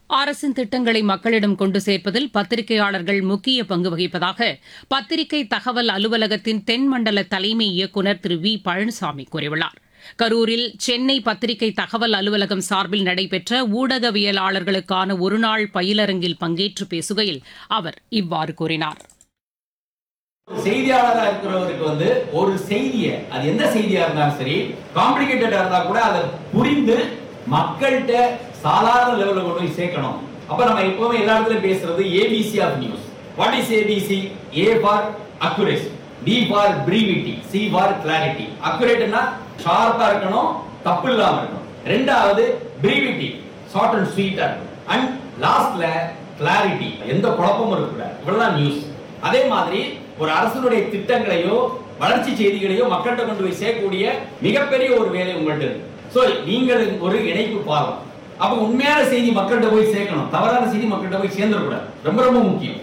அரசின் திட்டங்களை மக்களிடம் கொண்டு சேர்ப்பதில் பத்திரிகையாளர்கள் முக்கிய பங்கு வகிப்பதாக பத்திரிகை தகவல் அலுவலகத்தின் தென்மண்டல தலைமை இயக்குநர் திரு வி பழனிசாமி கூறியுள்ளார் கரூரில் சென்னை பத்திரிகை தகவல் அலுவலகம் சார்பில் நடைபெற்ற ஊடகவியலாளர்களுக்கான ஒருநாள் பயிலரங்கில் பங்கேற்று பேசுகையில் அவர் இவ்வாறு கூறினார் செய்தியாளரா இருக்கிறவருக்கு வந்து ஒரு செய்தியை அது எந்த செய்தியா இருந்தாலும் சரி காம்ப்ளிகேட்டடா இருந்தா கூட அதை புரிந்து மக்கள்கிட்ட சாதாரண லெவல்ல கொண்டு போய் சேர்க்கணும் அப்ப நம்ம எப்பவுமே எல்லா இடத்துலயும் பேசுறது ABC of news what is ABC A for accuracy B for brevity C for clarity அக்யூரேட்னா ஷார்ப்பா இருக்கணும் தப்பு இல்லாம இருக்கணும் ரெண்டாவது பிரீவிட்டி ஷார்ட் அண்ட் ஸ்வீட்டா இருக்கணும் அண்ட் லாஸ்ட்ல கிளாரிட்டி எந்த குழப்பமும் இருக்கக்கூடாது இவ்வளவுதான் நியூஸ் அதே மாதிரி ஒரு அரசனுடைய திட்டங்களையோ வளர்ச்சி செய்திகளையோ மக்கள்கிட்ட கொண்டு போய் சேர்க்கக்கூடிய மிகப்பெரிய ஒரு வேலை உங்கள்கிட்ட இருக்கு சோ நீங்கள் ஒரு இணைப்பு பாலம் அப்ப உண்மையான செய்தி மக்கள்கிட்ட போய் சேர்க்கணும் தவறான செய்தி மக்கள்கிட்ட போய் சேர்ந்துடக்கூடாது ரொம்ப ரொம்ப முக்கியம்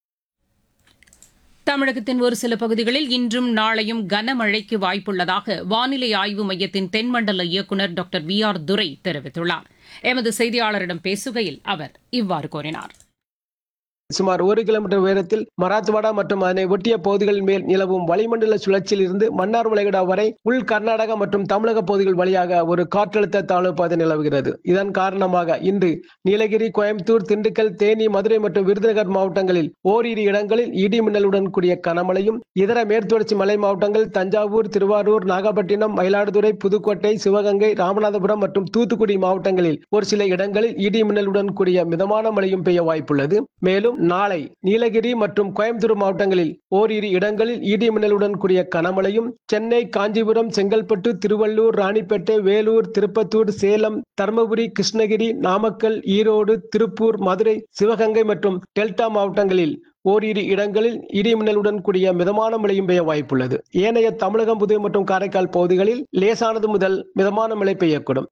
தமிழகத்தின் ஒரு சில பகுதிகளில் இன்றும் நாளையும் கனமழைக்கு வாய்ப்புள்ளதாக வானிலை ஆய்வு மையத்தின் தென்மண்டல இயக்குநர் டாக்டர் வி ஆர் துரை தெரிவித்துள்ளார் எமது செய்தியாளரிடம் பேசுகையில் அவர் இவ்வாறு கூறினார் சுமார் ஒரு கிலோமீட்டர் உயரத்தில் மராத்வாடா மற்றும் அதனை ஒட்டிய பகுதிகளின் மேல் நிலவும் வளிமண்டல சுழற்சியில் இருந்து மன்னார் வளைகுடா வரை உள் கர்நாடகா மற்றும் தமிழக பகுதிகள் வழியாக ஒரு காற்றழுத்த தாழ்வு பாதை நிலவுகிறது இதன் காரணமாக இன்று நீலகிரி கோயம்புத்தூர் திண்டுக்கல் தேனி மதுரை மற்றும் விருதுநகர் மாவட்டங்களில் ஓரிரு இடங்களில் இடி மின்னலுடன் கூடிய கனமழையும் இதர மேற்குத்தொடர்ச்சி மலை மாவட்டங்கள் தஞ்சாவூர் திருவாரூர் நாகப்பட்டினம் மயிலாடுதுறை புதுக்கோட்டை சிவகங்கை ராமநாதபுரம் மற்றும் தூத்துக்குடி மாவட்டங்களில் ஒரு சில இடங்களில் இடி மின்னலுடன் கூடிய மிதமான மழையும் பெய்ய வாய்ப்புள்ளது மேலும் நாளை நீலகிரி மற்றும் கோயம்புத்தூர் மாவட்டங்களில் ஓரிரு இடங்களில் இடி மின்னலுடன் கூடிய கனமழையும் சென்னை காஞ்சிபுரம் செங்கல்பட்டு திருவள்ளூர் ராணிப்பேட்டை வேலூர் திருப்பத்தூர் சேலம் தருமபுரி கிருஷ்ணகிரி நாமக்கல் ஈரோடு திருப்பூர் மதுரை சிவகங்கை மற்றும் டெல்டா மாவட்டங்களில் ஓரிரு இடங்களில் இடி மின்னலுடன் கூடிய மிதமான மழையும் பெய்ய வாய்ப்புள்ளது ஏனைய தமிழகம் புதுவை மற்றும் காரைக்கால் பகுதிகளில் லேசானது முதல் மிதமான மழை பெய்யக்கூடும்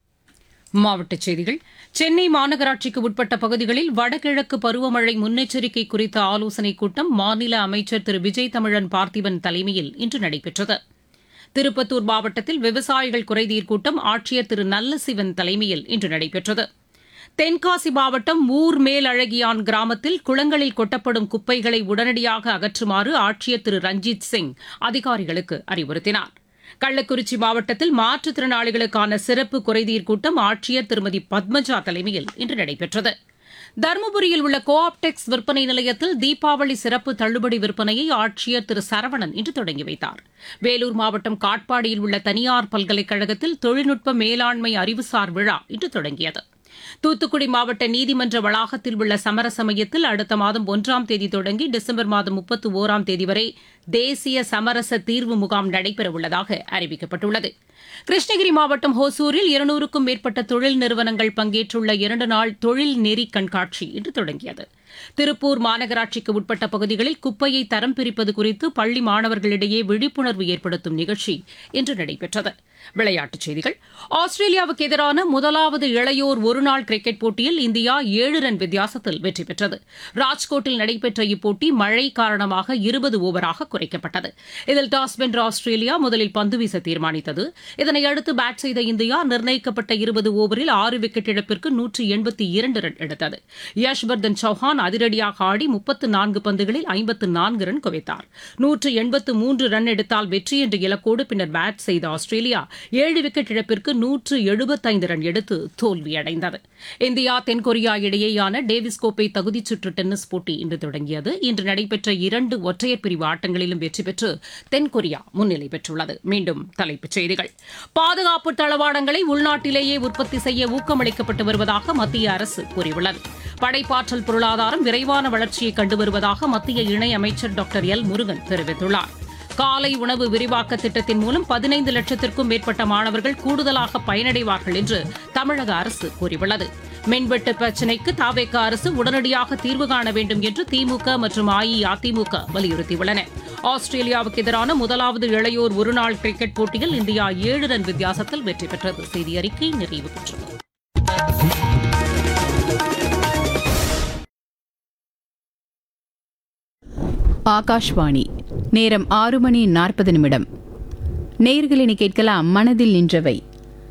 மாவட்டச் செய்திகள் சென்னை மாநகராட்சிக்கு உட்பட்ட பகுதிகளில் வடகிழக்கு பருவமழை முன்னெச்சரிக்கை குறித்த ஆலோசனைக் கூட்டம் மாநில அமைச்சர் திரு விஜய் தமிழன் பார்த்திபன் தலைமையில் இன்று நடைபெற்றது திருப்பத்தூர் மாவட்டத்தில் விவசாயிகள் குறைதீர் கூட்டம் ஆட்சியர் திரு நல்லசிவன் தலைமையில் இன்று நடைபெற்றது தென்காசி மாவட்டம் ஊர் மேலழகியான் கிராமத்தில் குளங்களில் கொட்டப்படும் குப்பைகளை உடனடியாக அகற்றுமாறு ஆட்சியர் திரு ரஞ்சித் சிங் அதிகாரிகளுக்கு அறிவுறுத்தினார் கள்ளக்குறிச்சி மாவட்டத்தில் மாற்றுத்திறனாளிகளுக்கான சிறப்பு குறைதீர் கூட்டம் ஆட்சியர் திருமதி பத்மஜா தலைமையில் இன்று நடைபெற்றது தருமபுரியில் உள்ள கோஆப்டெக்ஸ் விற்பனை நிலையத்தில் தீபாவளி சிறப்பு தள்ளுபடி விற்பனையை ஆட்சியர் திரு சரவணன் இன்று தொடங்கி வைத்தார் வேலூர் மாவட்டம் காட்பாடியில் உள்ள தனியார் பல்கலைக்கழகத்தில் தொழில்நுட்ப மேலாண்மை அறிவுசார் விழா இன்று தொடங்கியது தூத்துக்குடி மாவட்ட நீதிமன்ற வளாகத்தில் உள்ள சமரச மையத்தில் அடுத்த மாதம் ஒன்றாம் தேதி தொடங்கி டிசம்பர் மாதம் முப்பத்தி ஓராம் தேதி வரை தேசிய சமரச தீர்வு முகாம் நடைபெறவுள்ளதாக அறிவிக்கப்பட்டுள்ளது கிருஷ்ணகிரி மாவட்டம் ஹோசூரில் இருநூறுக்கும் மேற்பட்ட தொழில் நிறுவனங்கள் பங்கேற்றுள்ள இரண்டு நாள் தொழில் நெறி கண்காட்சி இன்று தொடங்கியது திருப்பூர் மாநகராட்சிக்கு உட்பட்ட பகுதிகளில் குப்பையை தரம் பிரிப்பது குறித்து பள்ளி மாணவர்களிடையே விழிப்புணர்வு ஏற்படுத்தும் நிகழ்ச்சி இன்று நடைபெற்றது விளையாட்டுச் செய்திகள் ஆஸ்திரேலியாவுக்கு எதிரான முதலாவது இளையோர் ஒருநாள் கிரிக்கெட் போட்டியில் இந்தியா ஏழு ரன் வித்தியாசத்தில் வெற்றி பெற்றது ராஜ்கோட்டில் நடைபெற்ற இப்போட்டி மழை காரணமாக இருபது ஓவராக குறைக்கப்பட்டது இதில் டாஸ் வென்ற ஆஸ்திரேலியா முதலில் பந்து வீச தீர்மானித்தது இதனையடுத்து பேட் செய்த இந்தியா நிர்ணயிக்கப்பட்ட இருபது ஓவரில் ஆறு விக்கெட் இழப்பிற்கு நூற்று எண்பத்தி இரண்டு ரன் எடுத்தது யஷ்வர்தன் சௌஹான் அதிரடியாக ஆடி முப்பத்து நான்கு பந்துகளில் ஐம்பத்து நான்கு ரன் குவித்தார் நூற்று எண்பத்து மூன்று ரன் எடுத்தால் வெற்றி என்ற இலக்கோடு பின்னர் பேட் செய்த ஆஸ்திரேலியா ஏழு விக்கெட் இழப்பிற்கு நூற்று எழுபத்தைந்து ரன் எடுத்து தோல்வியடைந்தது இந்தியா தென்கொரியா இடையேயான டேவிஸ் கோப்பை தகுதிச் சுற்று டென்னிஸ் போட்டி இன்று தொடங்கியது இன்று நடைபெற்ற இரண்டு ஒற்றையர் பிரிவு ஆட்டங்களிலும் வெற்றி பெற்று தென்கொரியா முன்னிலை பெற்றுள்ளது மீண்டும் தலைப்புச் செய்திகள் பாதுகாப்பு தளவாடங்களை உள்நாட்டிலேயே உற்பத்தி செய்ய ஊக்கமளிக்கப்பட்டு வருவதாக மத்திய அரசு கூறியுள்ளது படைப்பாற்றல் பொருளாதாரம் விரைவான வளர்ச்சியை கண்டு வருவதாக மத்திய இணையமைச்சர் டாக்டர் எல் முருகன் தெரிவித்துள்ளார் காலை உணவு விரிவாக்க திட்டத்தின் மூலம் பதினைந்து லட்சத்திற்கும் மேற்பட்ட மாணவர்கள் கூடுதலாக பயனடைவார்கள் என்று தமிழக அரசு கூறியுள்ளது மின்வெட்டு பிரச்சினைக்கு தாவேக அரசு உடனடியாக தீர்வு காண வேண்டும் என்று திமுக மற்றும் அஇஅதிமுக வலியுறுத்தியுள்ளன ஆஸ்திரேலியாவுக்கு எதிரான முதலாவது இளையோர் ஒருநாள் கிரிக்கெட் போட்டியில் இந்தியா ஏழு ரன் வித்தியாசத்தில் வெற்றி பெற்றது செய்தி அறிக்கை நிறைவு பெற்றது ஆகாஷ்வாணி நேரம் ஆறு மணி நாற்பது நிமிடம் நேர்களினை கேட்கலாம் மனதில் நின்றவை